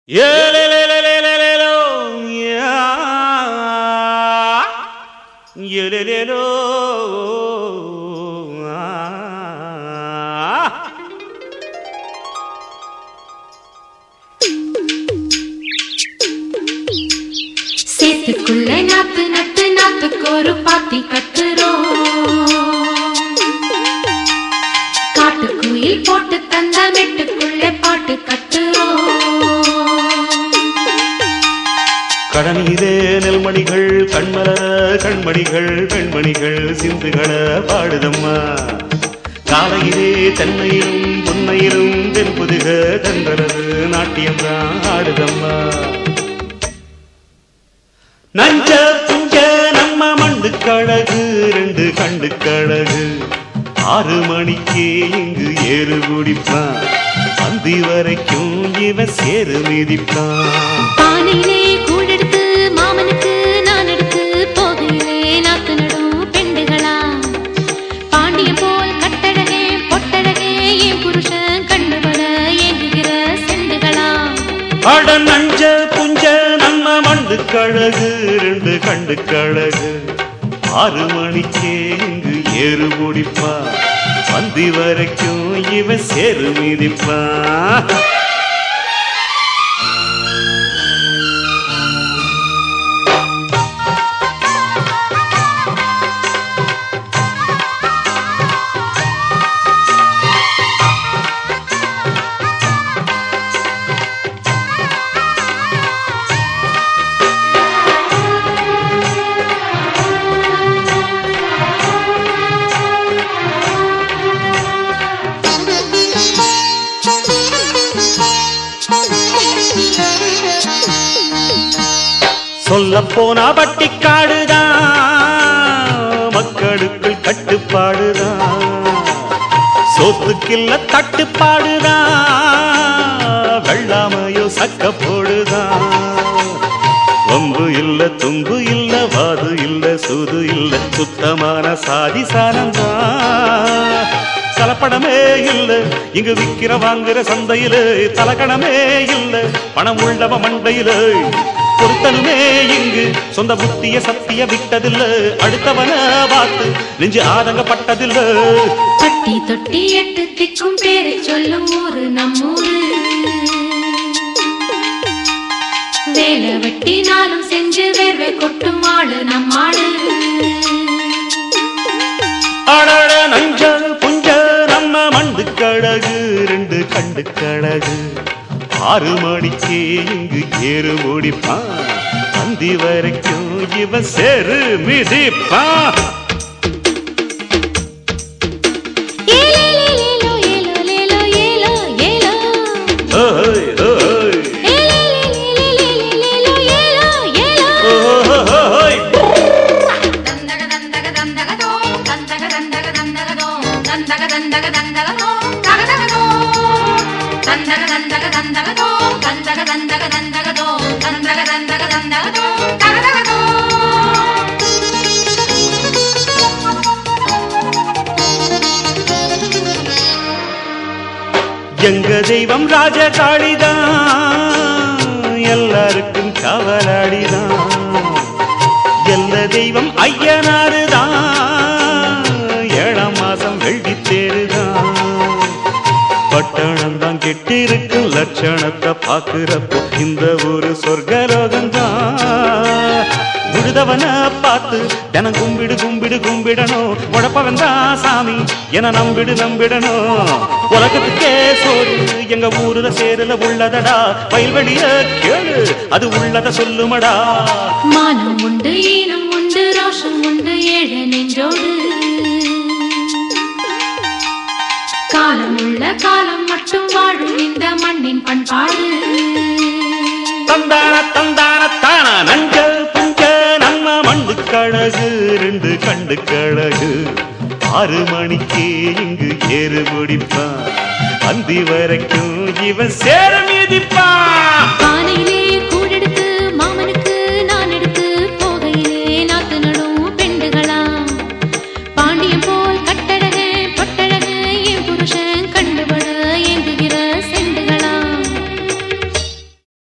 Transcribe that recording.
ஏலேலேலேலேலேலோ, யா. ஏலேலேலோ, ஆ. சேத்துக்குள்ள நாத்து நட்டு நாத்துக்கு ஒரு பாத்தி கட்டுறோம் காட்டுக்குயில் போட்டு தந்த மெட்டுக்குள்ளே பாட்டு கட்டுறோம் கடனீரே நெல்மணிகள் கண்மலர கண்மணிகள் பெண்மணிகள் சிந்துகள பாடுதம்மா காலையிலே தென்னையிலும் பொன்னையிலும் தென்புதுக தென்றலது நாட்டியம்தான் ஆடுதம்மா நஞ்ச புஞ்ச நம்ம மண்டு கழகு ரெண்டு கண்டு கழகு ஆறு மணிக்கே இங்கு ஏறு குடிப்பான் அந்தி வரைக்கும் இவன் சேரு மிதிப்பான் பானையிலே கூழெடுத்து மாமனுக்கு நான் எடுத்து போகையிலே நாத்து நடும் பெண்டுகளா பாண்டியம் போல் கட்டழகே பொட்டழகே என் புருஷன் கண்டுபட ஏங்குகிற செண்டுகளா அட நஞ்ச புஞ்ச நம்ம மண்டு கழகு ரெண்டு கண்டு கழகு ஆறு மணிக்கே இங்கு ஏறு குடிப்பான் அந்தி வரைக்கும் இவன் சேரு மிதிப்பான் சொல்ல போனா பட்டிக்காடுதான் மக்களுக்குள் கட்டுப்பாடுதான் சொத்துக்கில்ல தட்டுப்பாடுதான் வெள்ளாமையோ சக்க போடுதான் வம்பு இல்ல தும்பு இல்ல வாது இல்ல சூது இல்ல சுத்தமான சாதி சானந்தான் கலப்படமே இல்ல இங்கு விக்கிற வாங்குற சந்தையில தலக்கணமே இல்ல பணம் உள்ளவ மண்டையில பொருத்தனுமே இங்கு சொந்த புத்திய சத்திய விட்டதில்ல அடுத்தவன பார்த்து நெஞ்சு ஆதங்கப்பட்டதில்ல பட்டி தொட்டி எட்டு திக்கும் பேரை சொல்லும் ஊரு நம்மூரு வேலை வெட்டினாலும் செஞ்சு வேர்வை கொட்டும் ஆளு நம்மாடு அடட நஞ்ச புஞ்ச நம்ம மண்டு கழகு ரெண்டு கண்டு கழகு ஆறு மணிக்கே இங்கு ஏறு ஓடிப்பான் அந்தி வரைக்கும் இவன் சேரு மிதிப்பான் ஏலேலேலேலோ, ஏலோலேலோ, ஏலோ, ஏலோ. ஓய், ஓய், ஏலேலேலேலேலேலேலோ, ஏலோ, ஏலோ. ஓய். எங்க தெய்வம் ராஜ காளிதான் எல்லாருக்கும் காவலாடிதான் எல்ல தெய்வம் ஐயனாருதான் ஏழாம் மாசம் வெள்ளி தேருதான் பட்டணம் தான் கெட்டிருக்கும் லட்சணத்தை பாக்குறப்போ இந்த ஒரு சொர்க்கலோகம்தான் விழுதவன பார்த்து தினம் கும்பிடு கும்பிடு கும்பிடணும் உழப்பவன் தான் சாமி என நம்பிடு நம்பிடணும் உலகத்துக்கே சோறு எங்க ஊருல சேருல உள்ளதடா வயல்வெளிய கேளு அது உள்ளத சொல்லுமடா மானம் உண்டு ஈனம் உண்டு ரோஷம் உண்டு ஏழ நெஞ்சோடு காலம் உள்ள காலம் மட்டும் வாழும் இந்த மண்ணின் பண்பாடு தந்தான தந்தான தானா நஞ்ச புஞ்ச நம்ம மண்ணு கழகு ரெண்டு கண்டு கழகு ஆறு மணிக்கு இங்கு ஏறு பிடிப்பான் அந்தி வரைக்கும் இவன் சேர மிதிப்பான்